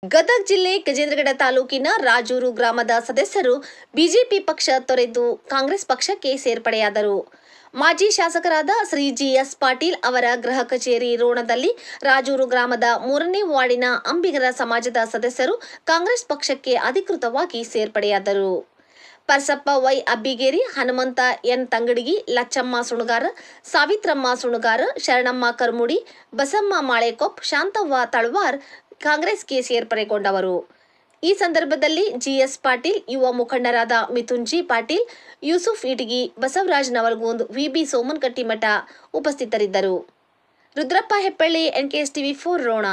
ಗದಗ ಜಿಲ್ಲೆ ಗಜೇಂದ್ರಗಡ ತಾಲೂಕಿನ ರಾಜೂರು ಗ್ರಾಮದ ಸದಸ್ಯರು ಬಿಜೆಪಿ ಪಕ್ಷ ತೊರೆದು ಕಾಂಗ್ರೆಸ್ ಪಕ್ಷಕ್ಕೆ ಸೇರ್ಪಡೆಯಾದರು ಮಾಜಿ ಶಾಸಕರಾದ ಶ್ರೀ ಜಿ ಎಸ್ ಪಾಟೀಲ್ ಅವರ ಗೃಹ ಕಚೇರಿ ರೋಣದಲ್ಲಿ ರಾಜೂರು ಗ್ರಾಮದ ಮೂರನೇ ವಾರ್ಡಿನ ಅಂಬಿಗರ ಸಮಾಜದ ಸದಸ್ಯರು ಕಾಂಗ್ರೆಸ್ ಪಕ್ಷಕ್ಕೆ ಅಧಿಕೃತವಾಗಿ ಸೇರ್ಪಡೆಯಾದರು ಪರ್ಸಪ್ಪ ವೈ ಅಬ್ಬಿಗೇರಿ ಹನುಮಂತ ಎನ್ ತಂಗಡಗಿ ಲಚ್ಚಮ್ಮ ಸುಣಗಾರ ಸಾವಿತ್ರಮ್ಮ ಸುಣಗಾರ ಶರಣಮ್ಮ ಕರ್ಮುಡಿ ಬಸಮ್ಮ ಮಾಳೆಕೊಪ್ ಶಾಂತವ್ವ ತಳವಾರ್ ಕಾಂಗ್ರೆಸ್ಗೆ ಸೇರ್ಪಡೆಗೊಂಡವರು ಈ ಸಂದರ್ಭದಲ್ಲಿ ಜಿಎಸ್ ಪಾಟೀಲ್ ಯುವ ಮುಖಂಡರಾದ ಮಿಥುನ್ ಜಿ ಪಾಟೀಲ್ ಯೂಸುಫ್ ಇಟಗಿ ಬಸವರಾಜ್ ನವಲ್ಗುಂದ್ ವಿಬಿ ಸೋಮನ್ಕಟ್ಟಿಮಠ ಉಪಸ್ಥಿತರಿದ್ದರು Rudrappa Heppalli NKS TV for Rona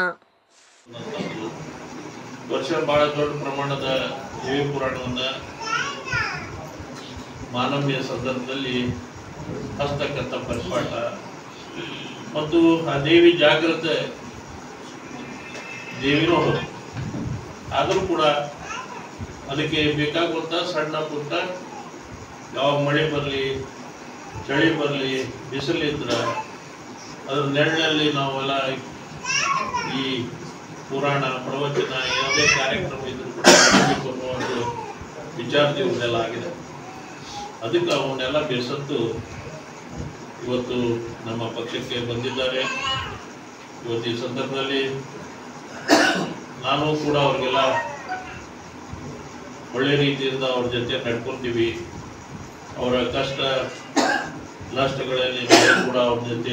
ವರ್ಷ ಬಹಳ ದೊಡ್ಡ ಪ್ರಮಾಣದ ದೇವಿ ಪುರಾಣವನ್ನ ಮಾನವೀಯ ಸಂದರ್ಭದಲ್ಲಿ ಹಸ್ತಕ್ಕಂಥ ಪರಿಪಾಠ ಮತ್ತು ಆ ದೇವಿ ಜಾಗೃತ ದೇವಿನೂ ಹೌದು ಆದರೂ ಕೂಡ ಅದಕ್ಕೆ ಬೇಕಾಗುವಂಥ ಸಣ್ಣ ಪುಟ್ಟ ಯಾವ ಮಳೆ ಬರಲಿ ಚಳಿ ಬರಲಿ ಬಿಸಿಲಿದ್ರೆ ಅದ್ರ ನೆರಳಲ್ಲಿ ನಾವೆಲ್ಲ ಈ ಪುರಾಣ ಪ್ರವಚನ ಯಾವುದೇ ಕಾರ್ಯಕ್ರಮ ಇದ್ರೂ ಕೂಡ ಮಾಡಬೇಕು ಅನ್ನೋ ಒಂದು ವಿಚಾರದಿಂದ ಆಗಿದೆ ಅದಕ್ಕೆ ಅವನ್ನೆಲ್ಲ ಬೆಸತ್ತು ಇವತ್ತು ನಮ್ಮ ಪಕ್ಷಕ್ಕೆ ಬಂದಿದ್ದಾರೆ ಇವತ್ತು ಈ ಸಂದರ್ಭದಲ್ಲಿ ನಾನು ಕೂಡ ಅವ್ರಿಗೆಲ್ಲ ಒಳ್ಳೆ ರೀತಿಯಿಂದ ಅವ್ರ ಜೊತೆ ನಡ್ಕೊಂತೀವಿ ಅವರ ಕಷ್ಟ ನಷ್ಟಗಳಲ್ಲಿ ನಾವು ಕೂಡ ಅವ್ರ ಜೊತೆ